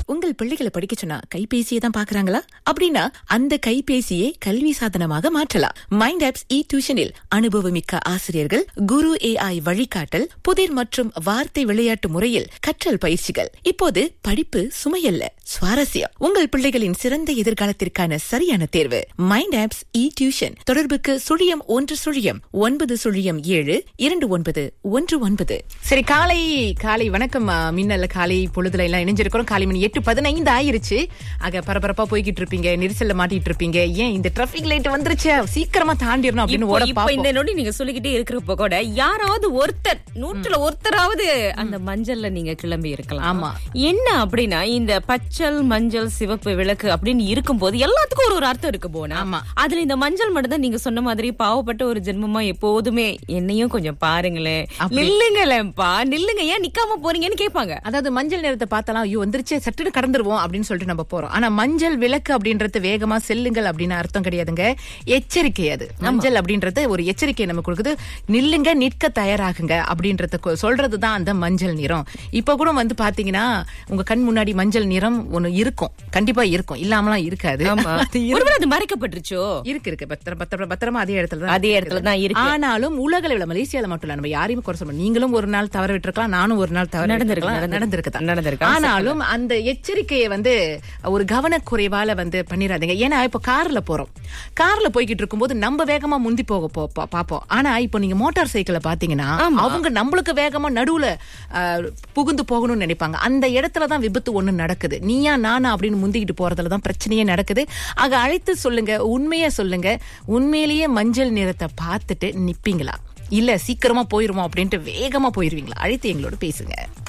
உங்கள் பிள்ளைகளை படிக்க சொன்னா கைபேசியை தான் பாக்குறாங்களா அப்படின்னா அந்த கைபேசியை கல்வி சாதனமாக மாற்றலாம் மைண்ட் ஆப்ஸ் இ டியூஷனில் அனுபவமிக்க ஆசிரியர்கள் குரு ஏஐ வழிகாட்டல் புதிர் மற்றும் வார்த்தை விளையாட்டு முறையில் கற்றல் பயிற்சிகள் இப்போது படிப்பு சுமையல்ல சுவாரஸ்யம் உங்கள் பிள்ளைகளின் சிறந்த எதிர்காலத்திற்கான சரியான தேர்வு மைண்ட் ஆப்ஸ் இ டியூஷன் தொடர்புக்கு சுழியம் ஒன்று சுழியம் ஒன்பது சுழியம் ஏழு இரண்டு ஒன்பது ஒன்று ஒன்பது சரி காலை காலை வணக்கம் ஆ, மின்னல்ல காலை பொழுதுல எல்லாம் இணைஞ்சிருக்கிறோம் காலை மணி எட்டு பதினைந்து ஆயிருச்சு ஆக பரபரப்பா போய்கிட்டு இருப்பீங்க நெரிசல்ல மாட்டிட்டு இருப்பீங்க ஏன் இந்த டிராபிக் லைட் வந்துருச்சு சீக்கிரமா தாண்டிடணும் அப்படின்னு இப்போ ஓட இப்போ பாப்போம் இந்த நொடி நீங்க சொல்லிக்கிட்டே இருக்கிறப்ப கூட யாராவது ஒருத்தர் நூற்றுல ஒருத்தராவது அந்த மஞ்சள்ல நீங்க கிளம்பி இருக்கலாம் ஆமா. என்ன அப்படின்னா இந்த பச்சல் மஞ்சள் சிவப்பு விளக்கு அப்படின்னு இருக்கும்போது எல்லாத்துக்கும் ஒரு ஒரு அர்த்தம் இருக்கு போனா ஆமா. அதுல இந்த மஞ்சள் மட்டும் தான் நீங்க சொன்ன மாதிரி பாவப்பட்ட ஒரு ஜென்மமா எப்போதுமே என்னையும் கொஞ்சம் பாருங்களேன் அப்படி. நில்லுங்களேன்ப்பா நில்லுங்க ஏன் நிக்காம போறீங்கன்னு கேட்பாங்க அதாவது மஞ்சள் நிறத்தை பார்த்தாலாம் ஐயோ வந்துருச்சே சட்டுன்னு கடந்துருவோம் அப்படின்னு சொல்லிட்டு நம்ம போறோம் ஆனா மஞ்சள் விளக்கு அப்படின்றது வேகமா செல்லுங்கள் அப்படின்னு அர்த்தம் கிடையாதுங்க எச்சரிக்கை அது மஞ்சள் அப்படின்றது ஒரு எச்சரிக்கை நமக்கு கொடுக்குது நில்லுங்க நிற்க தயாராகுங்க அப்படின்றத கொ- சொல்றதுதான் அந்த மஞ்சள் நிறம் இப்ப கூட வந்து பாத்தீங்கன்னா உங்க கண் முன்னாடி மஞ்சள் நிறம் ஒண்ணு இருக்கும் கண்டிப்பா இருக்கும் இல்லாமலாம் இருக்காது ஆமா அது இரு- ஒருவேளை அது மறைக்கப்பட்டுருச்சோ இருக்கு இருக்கு பத்திரம் பத்திரம் பத்திரமா அதே இடத்துல தான் அதே இடத்துல தான் இருக்கு. ஆனாலும் உலக அளவுல மலேசியால மட்டும் இல்ல நம்ம யாரையும் குறை சொல்ல நீங்களும் ஒரு நாள் தவற விட்டுருக்கலாம் நானும் ஒரு நாள் தவற நடந்திருக்கலாம், விட்டுருக்கலாம். நடந்திருக்கு நடந்திருக்கலாம். ஆனாலும் அந்த எச்சரிக்கையை வந்து ஒரு கவனக்குறைவால வந்து பண்ணிடாதீங்க ஏன்னா இப்ப கார்ல போறோம் கார்ல போய்கிட்டு இருக்கும்போது நம்ம வேகமா முந்தி போக போ- பா- பாப்போம் ஆனா இப்போ நீங்க மோட்டார் சைக்கிள பாத்தீங்கன்னா அவங்க நம்மளுக்கு வேகமா நடுவுல அஹ், புகுந்து போகணும்னு நினைப்பாங்க அந்த இடத்துல தான் விபத்து ஒண்ணு நடக்குது நீயா நானா அப்படின்னு முந்திக்கிட்டு போறதுல தான் பிரச்சனையே நடக்குது ஆக அழைத்து சொல்லுங்க உண்மையா சொல்லுங்க உண்மையிலேயே மஞ்சள் நிறத்தை பார்த்துட்டு நிப்பீங்களா இல்ல சீக்கிரமா போயிருவோம் அப்படின்ட்டு வேகமா போயிருவீங்களா அழைத்து எங்களோட பேசுங்க